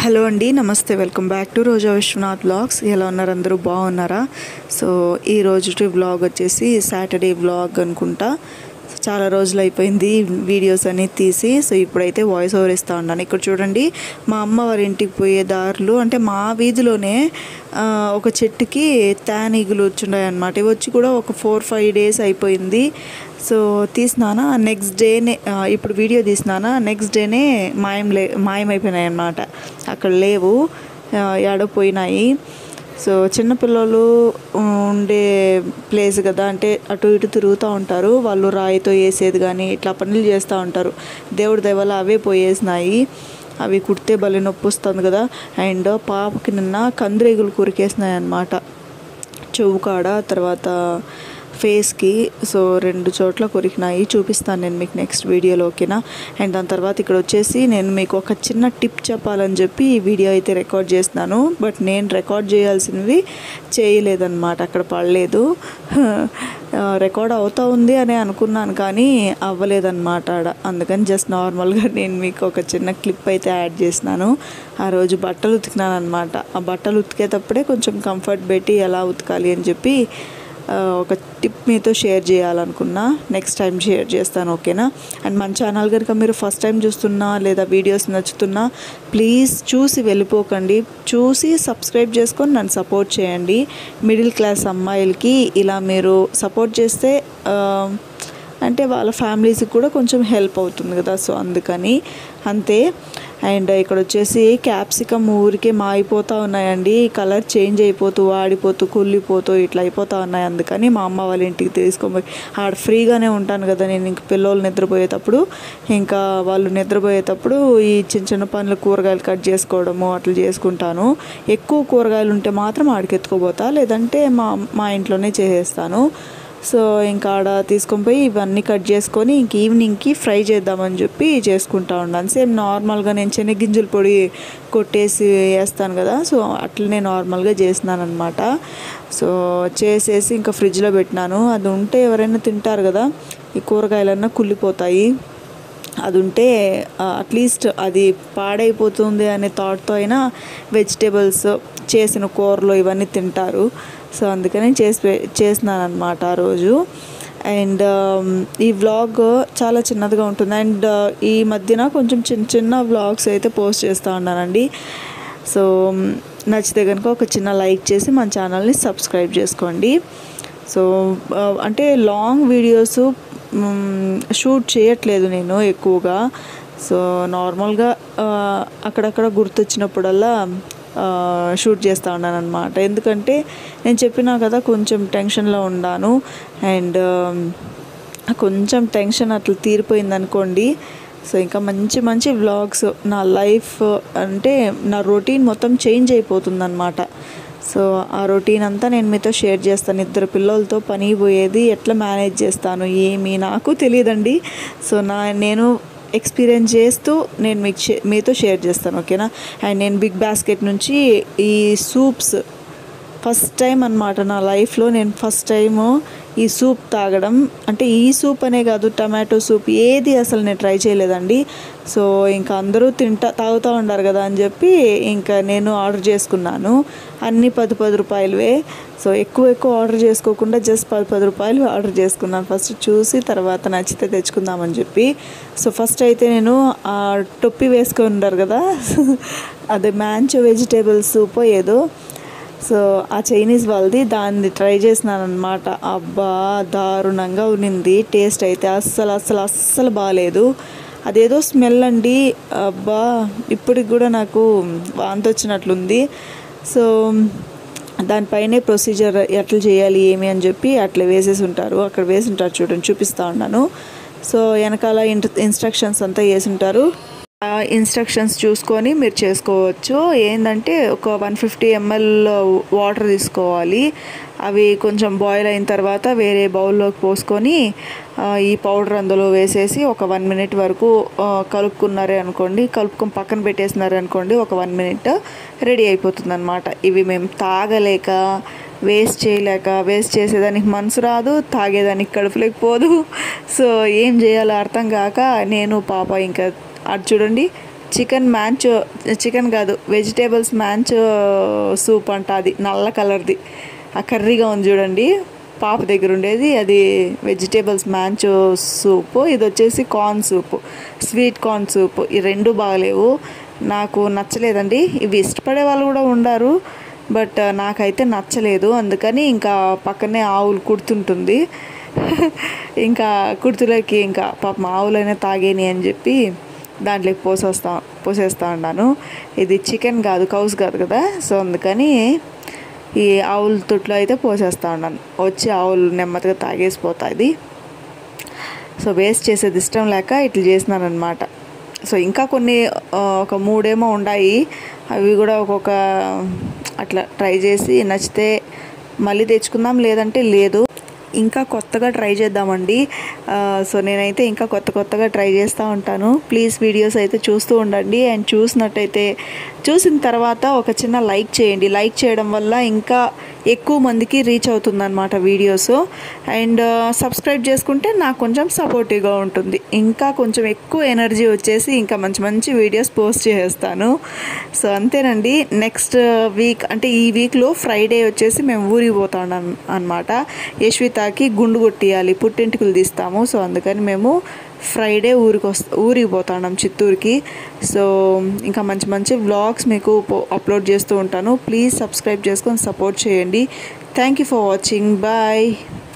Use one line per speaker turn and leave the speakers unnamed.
hello అండి నమస్తే welcome back to Roja Vishwanath blogs ఎలా ఉన్నారు అందరూ బాగున్నారా సో ఈ రోజు వ్లాగ్ వచ్చేసి సాటర్డే వ్లాగ్ అనుకుంటా చాలా రోజులు అయిపోయింది వీడియోస్ అనేది తీసి సో ఇప్పుడైతే వాయిస్ ఓవర్ ఇస్తూ ఉన్నాను ఇక్కడ చూడండి మా అమ్మ వారి ఇంటికి పోయే దారులు అంటే మా వీధిలోనే ఆ, ఒక చెట్టుకి తానీగులు వచ్చున్నాయి అనమాట ఇవి వచ్చి కూడా ఒక ఫోర్ ఫైవ్ డేస్ అయిపోయింది సో తీసినానా నెక్స్ట్ డేనే ఆ, ఇప్పుడు వీడియో తీసినానా నెక్స్ట్ డేనే మాయం లే మాయమైపోయినాయి అన్నమాట అక్కడ లేవు ఆ, ఏడో పోయినాయి సో చిన్నపిల్లలు ఉండే ప్లేస్ కదా అంటే అటు ఇటు తిరుగుతూ ఉంటారు వాళ్ళు రాయితో వేసేది కానీ ఇట్లా పనులు చేస్తూ ఉంటారు దేవుడి దయవల్ల అవే పోయేసినాయి అవి కుడితే భలే నొప్పి వస్తుంది కదా అండ్ పాపకి నిన్న కందిరీగులు కురికేసినాయి అన్నమాట చెవు కాడ తర్వాత ఫేస్కి సో రెండు చోట్ల కొరికినాయి చూపిస్తాను నేను మీకు నెక్స్ట్ వీడియోలో ఓకేనా అండ్ దాని తర్వాత ఇక్కడ వచ్చేసి నేను మీకు ఒక చిన్న టిప్ చెప్పాలని చెప్పి ఈ వీడియో అయితే రికార్డ్ చేస్తున్నాను బట్ నేను రికార్డ్ చేయాల్సినవి చేయలేదన్నమాట అక్కడ పడలేదు రికార్డ్ అవుతా ఉంది అని అనుకున్నాను కానీ అవ్వలేదన్నమాట ఆడ అందుకని జస్ట్ నార్మల్గా నేను మీకు ఒక చిన్న క్లిప్ అయితే యాడ్ చేసినాను ఆ రోజు బట్టలు ఉతికినాను అనమాట ఆ బట్టలు ఉతికేటప్పుడే కొంచెం కంఫర్ట్ పెట్టి ఎలా ఉతకాలి అని చెప్పి ఆ, ఒక టిప్ మీతో షేర్ చేయాలనుకున్నా నెక్స్ట్ టైం షేర్ చేస్తాను ఓకేనా అండ్ మన ఛానల్ కనుక మీరు ఫస్ట్ టైం చూస్తున్నా లేదా వీడియోస్ నచ్చుతున్నా ప్లీజ్ చూసి వెళ్ళిపోకండి చూసి సబ్స్క్రైబ్ చేసుకొని నన్ను సపోర్ట్ చేయండి మిడిల్ క్లాస్ అమ్మాయిలకి ఇలా మీరు సపోర్ట్ చేస్తే ఆ, అంటే వాళ్ళ ఫ్యామిలీస్కి కూడా కొంచెం హెల్ప్ అవుతుంది కదా సో అందుకని అంతే అండ్ ఇక్కడ వచ్చేసి క్యాప్సికమ్ ఊరికే మాయిపోతూ ఉన్నాయండి కలర్ చేంజ్ అయిపోతూ వాడిపోతూ కుళ్ళిపోతూ ఇట్లా అయిపోతూ ఉన్నాయి అందుకని మా అమ్మ వాళ్ళ ఇంటికి తీసుకొని ఆడ ఫ్రీగానే ఉంటాను కదా నేను ఇంక పిల్లలు నిద్రపోయేటప్పుడు ఇంకా వాళ్ళు నిద్రపోయేటప్పుడు ఈ చిన్న చిన్న పనులు కూరగాయలు కట్ చేసుకోవడము అట్లా చేసుకుంటాను ఎక్కువ కూరగాయలు ఉంటే మాత్రం ఆడికి ఎత్తుకోపోతా లేదంటే మా మా ఇంట్లోనే చేసేస్తాను సో ఇంకా ఆడ తీసుకొని పోయి ఇవన్నీ కట్ చేసుకొని ఇంక ఈవినింగ్కి ఫ్రై చేద్దామని చెప్పి చేసుకుంటా ఉన్నాను సేమ్ నార్మల్గా నేను శనగింజల పొడి కొట్టేసి వేస్తాను కదా సో అట్లనే నార్మల్గా చేసినాను అనమాట సో చేసేసి ఇంకా ఫ్రిడ్జ్లో పెట్టినాను అది ఉంటే ఎవరైనా తింటారు కదా ఈ కూరగాయలన్నా కుళ్ళిపోతాయి అది ఉంటే అట్లీస్ట్ అది పాడైపోతుంది అనే థాట్తో అయినా వెజిటేబుల్స్ చేసిన కూరలు ఇవన్నీ తింటారు సో అందుకని చేసి చేసినాను అనమాట ఆ రోజు అండ్ ఈ వ్లాగ్ చాలా చిన్నదిగా ఉంటుంది అండ్ ఈ మధ్యన కొంచెం చిన్న చిన్న వ్లాగ్స్ అయితే పోస్ట్ చేస్తూ ఉన్నానండి సో నచ్చితే కనుక ఒక చిన్న లైక్ చేసి మన ఛానల్ని సబ్స్క్రైబ్ చేసుకోండి సో ఆ, అంటే లాంగ్ వీడియోస్ షూట్ చేయట్లేదు నేను ఎక్కువగా సో నార్మల్గా ఆ, అక్కడక్కడ గుర్తొచ్చినప్పుడల్లా ఆ, షూట్ చేస్తూ ఉన్నాను అనమాట ఎందుకంటే నేను చెప్పినా కదా కొంచెం టెన్షన్లో ఉన్నాను అండ్ కొంచెం టెన్షన్ అట్లా తీరిపోయింది అనుకోండి సో ఇంకా మంచి మంచి వ్లాగ్స్ నా లైఫ్ అంటే నా రొటీన్ మొత్తం చేంజ్ అయిపోతుంది అనమాట సో ఆ రొటీన్ అంతా నేను మీతో షేర్ చేస్తాను ఇద్దరు పిల్లలతో పని పోయేది ఎట్లా మేనేజ్ చేస్తాను ఏమి నాకు తెలియదండి సో నా నేను ఎక్స్పీరియన్స్ చేస్తూ నేను మీకు షే- మీతో షేర్ చేస్తాను ఓకేనా అండ్ నేను బిగ్ బాస్కెట్ నుంచి ఈ సూప్స్ ఫస్ట్ టైం అనమాట నా లైఫ్లో నేను ఫస్ట్ టైము ఈ సూప్ తాగడం అంటే ఈ సూప్ అనే కాదు టమాటో సూప్ ఏది అసలు నేను ట్రై చేయలేదండి సో ఇంకా అందరూ తింటా తాగుతూ ఉండారు కదా అని చెప్పి ఇంకా నేను ఆర్డర్ చేసుకున్నాను అన్నీ పది పది రూపాయలువే సో ఎక్కువ ఎక్కువ ఆర్డర్ చేసుకోకుండా జస్ట్ పది పది రూపాయలు ఆర్డర్ చేసుకున్నాను ఫస్ట్ చూసి తర్వాత నచ్చితే తెచ్చుకుందామని చెప్పి సో ఫస్ట్ అయితే నేను ఆ టొప్పి వేసుకొని ఉన్నారు కదా అదే మ్యాంచో వెజిటేబుల్ సూప్ ఏదో సో ఆ చైనీస్ వాళ్ళది దాన్ని ట్రై చేసినాను అనమాట అబ్బా దారుణంగా ఉన్నింది టేస్ట్ అయితే అస్సలు అస్సలు అస్సలు బాగాలేదు అదేదో స్మెల్ అండి అబ్బా ఇప్పటికి కూడా నాకు వాంతి వచ్చినట్లుంది సో దానిపైనే ప్రొసీజర్ ఎట్లా చేయాలి ఏమి అని చెప్పి అట్లా వేసేసి ఉంటారు అక్కడ వేసి ఉంటారు చూడండి చూపిస్తూ ఉన్నాను సో వెనకాల ఇన్స్ట్రక్షన్స్ అంతా వేసి ఉంటారు ఆ ఇన్స్ట్రక్షన్స్ చూసుకొని మీరు చేసుకోవచ్చు ఏంటంటే ఒక వన్ ఫిఫ్టీ ఎంఎల్ వాటర్ తీసుకోవాలి అవి కొంచెం బాయిల్ అయిన తర్వాత వేరే బౌల్లోకి పోసుకొని ఆ, ఈ పౌడర్ అందులో వేసేసి ఒక వన్ మినిట్ వరకు ఆ, కలుపుకున్నారే అనుకోండి కలుపుకొని పక్కన పెట్టేసినారే అనుకోండి ఒక వన్ మినిట్ రెడీ అయిపోతుంది అనమాట ఇవి మేము తాగలేక వేస్ట్ చేయలేక వేస్ట్ చేసేదానికి మనసు రాదు తాగేదానికి కడుపులోకి పోదు సో ఏం చేయాలో అర్థం కాక నేను పాప ఇంకా అటు చూడండి చికెన్ మ్యాంచో చికెన్ కాదు వెజిటేబుల్స్ మ్యాంచో సూప్ అంట అది నల్ల కలర్ది ఆ కర్రీగా ఉంది చూడండి పాప దగ్గర ఉండేది అది వెజిటేబుల్స్ మ్యాంచో సూప్ ఇది వచ్చేసి corn soup sweet corn soup ఈ రెండు బాగలేవు నాకు నచ్చలేదండి ఇవి ఇష్టపడే వాళ్ళు కూడా ఉండారు బట్ నాకైతే నచ్చలేదు అందుకని ఇంకా పక్కనే ఆవులు కుడుతుంటుంది ఇంకా కుర్తులకి ఇంకా పాపం ఆవులైనా తాగేని అని చెప్పి దాంట్లోకి పోసేస్తా పోసేస్తా ఉన్నాను ఇది చికెన్ కాదు కౌస్ కాదు కదా సో అందుకని ఈ ఆవుల తొట్లో అయితే పోసేస్తా ఉన్నాను వచ్చి ఆవులు నెమ్మదిగా తాగేసిపోతుంది సో వేస్ట్ చేసేది ఇష్టం లేక ఇట్లా చేసినాను అనమాట సో ఇంకా కొన్ని ఆ, ఒక మూడేమో ఉన్నాయి అవి కూడా ఒక్కొక్క అట్లా ట్రై చేసి నచ్చితే మళ్ళీ తెచ్చుకుందాం లేదంటే లేదు ఇంకా కొత్తగా ట్రై చేద్దామండి ఆ, సో నేనైతే ఇంకా కొత్త కొత్తగా ట్రై చేస్తూ ఉంటాను ప్లీజ్ వీడియోస్ అయితే చూస్తూ ఉండండి అండ్ చూసినట్టయితే చూసిన తర్వాత ఒక చిన్న లైక్ చేయండి లైక్ చేయడం వల్ల ఇంకా ఎక్కువ మందికి రీచ్ అవుతుందన్నమాట వీడియోస్ అండ్ సబ్స్క్రైబ్ చేసుకుంటే నాకు కొంచెం సపోర్టివ్గా ఉంటుంది ఇంకా కొంచెం ఎక్కువ ఎనర్జీ వచ్చేసి ఇంకా మంచి మంచి వీడియోస్ పోస్ట్ చేస్తాను సో అంతేనండి నెక్స్ట్ వీక్ అంటే ఈ వీక్లో ఫ్రైడే వచ్చేసి మేము ఊరికి పోతాం అనమాట యశ్వితాకి గుండు కొట్టియాలి పుట్టింటికలు తీస్తాము సో అందుకని మేము ఫ్రైడే ఊరికి వస్తా ఊరికి పోతాం చిత్తూరుకి సో ఇంకా మంచి మంచి వ్లాగ్స్ మీకు అప్లోడ్ చేస్తూ ఉంటాను ప్లీజ్ సబ్స్క్రైబ్ చేసుకొని సపోర్ట్ చేయండి thank you for watching bye